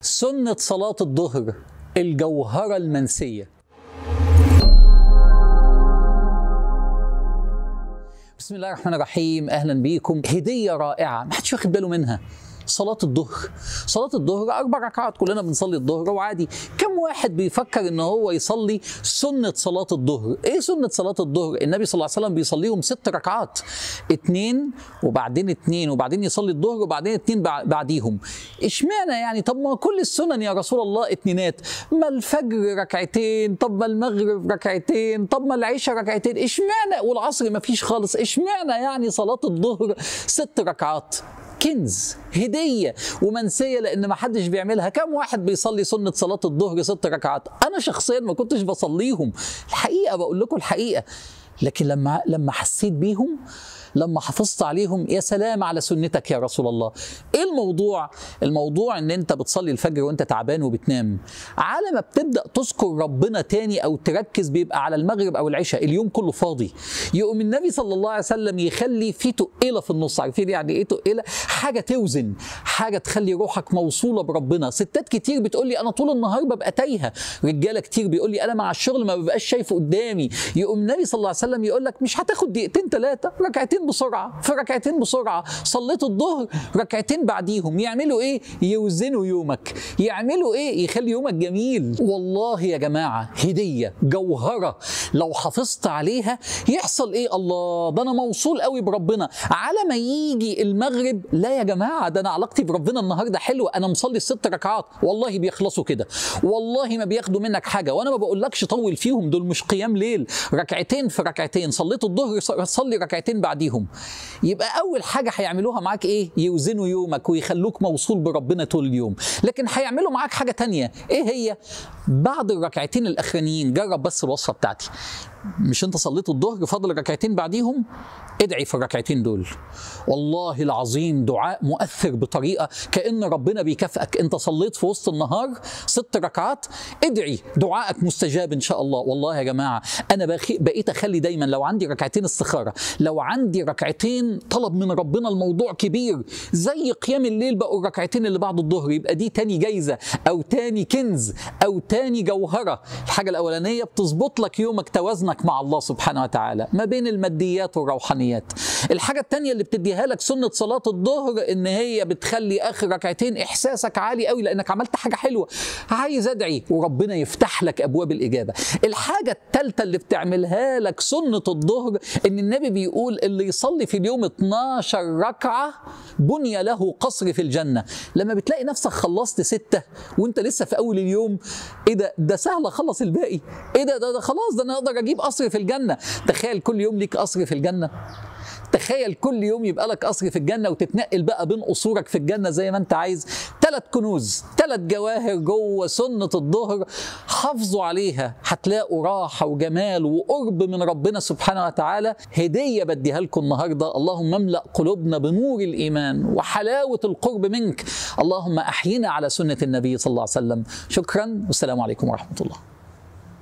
سنة صلاة الظهر الجوهرة المنسية بسم الله الرحمن الرحيم اهلا بيكم هديه رائعه ما حدش واخد باله منها صلاة الظهر صلاة الظهر أربع ركعات كلنا بنصلي الظهر وعادي كم واحد بيفكر إن هو يصلي سنة صلاة الظهر إيه سنة صلاة الظهر النبي صلى الله عليه وسلم بيصليهم ست ركعات اتنين وبعدين اتنين وبعدين يصلي الظهر وبعدين اتنين بعديهم اشمعنى يعني طب ما كل السنن يا رسول الله اتنينات ما الفجر ركعتين طب ما المغرب ركعتين طب ما العشاء ركعتين اشمعنى والعصر ما فيش خالص اشمعنى يعني صلاة الظهر ست ركعات كنز هدية ومنسية لأن ما حدش بيعملها كم واحد بيصلي سنة صلاة الظهر ست ركعات أنا شخصيا ما كنتش بصليهم الحقيقة بقول لكم الحقيقة لكن لما لما حسيت بيهم لما حافظت عليهم يا سلام على سنتك يا رسول الله ايه الموضوع الموضوع ان انت بتصلي الفجر وانت تعبان وبتنام على ما بتبدا تذكر ربنا تاني او تركز بيبقى على المغرب او العشاء اليوم كله فاضي يقوم النبي صلى الله عليه وسلم يخلي في تقيله في النص عارفين يعني ايه تقيله حاجه توزن حاجه تخلي روحك موصوله بربنا ستات كتير بتقول لي انا طول النهار ببقى تايهه رجاله كتير بيقول لي انا مع الشغل ما ببقاش شايفه قدامي يقوم النبي صلى الله عليه وسلم يقول لك مش هتاخد دقيقتين ثلاثه ركعتين بسرعه في ركعتين بسرعه صليت الظهر ركعتين بعديهم يعملوا ايه يوزنوا يومك يعملوا ايه يخلي يومك جميل والله يا جماعه هديه جوهره لو حافظت عليها يحصل ايه الله ده انا موصول قوي بربنا على ما يجي المغرب لا يا جماعه ده انا علاقتي بربنا النهارده حلوه انا مصلي الست ركعات والله بيخلصوا كده والله ما بياخدوا منك حاجه وانا ما بقولكش طول فيهم دول مش قيام ليل ركعتين في ركعتين صليت الظهر صلي ركعتين بعديهم يبقى اول حاجه هيعملوها معاك ايه يوزنوا يومك ويخلوك موصول بربنا طول اليوم لكن هيعملوا معاك حاجه تانية ايه هي بعد الركعتين الاخرانيين جرب بس الوصفه بتاعتي مش انت صليت الظهر فاضل ركعتين بعديهم ادعي في الركعتين دول والله العظيم دعاء مؤثر بطريقه كان ربنا بيكافئك انت صليت في وسط النهار ست ركعات ادعي دعائك مستجاب ان شاء الله والله يا جماعه انا بقيت اخلي دايما لو عندي ركعتين استخاره لو عندي ركعتين طلب من ربنا الموضوع كبير زي قيام الليل بقوا الركعتين اللي بعد الظهر يبقى دي تاني جايزه او تاني كنز او تاني جوهره الحاجه الاولانيه بتظبط لك يومك توازنك مع الله سبحانه وتعالى ما بين الماديات والروحانيات الحاجه الثانيه اللي بتديها لك سنه صلاه الظهر ان هي بتخلي اخر ركعتين احساسك عالي قوي لانك عملت حاجه حلوه عايز ادعي وربنا يفتح لك ابواب الاجابه الحاجه الثالثه اللي بتعملها لك سنه الظهر ان النبي بيقول اللي يصلي في اليوم 12 ركعه بني له قصر في الجنه لما بتلاقي نفسك خلصت سته وانت لسه في اول اليوم ايه ده ده سهل اخلص الباقي ايه ده ده, ده خلاص ده انا اقدر اجيب قصر في الجنه تخيل كل يوم ليك قصر في الجنه تخيل كل يوم يبقى لك قصر في الجنه وتتنقل بقى بين قصورك في الجنه زي ما انت عايز ثلاث كنوز ثلاث جواهر جوه سنه الظهر حافظوا عليها هتلاقوا راحه وجمال وقرب من ربنا سبحانه وتعالى هديه بديها لكم النهارده اللهم املا قلوبنا بنور الايمان وحلاوه القرب منك اللهم احينا على سنه النبي صلى الله عليه وسلم شكرا والسلام عليكم ورحمه الله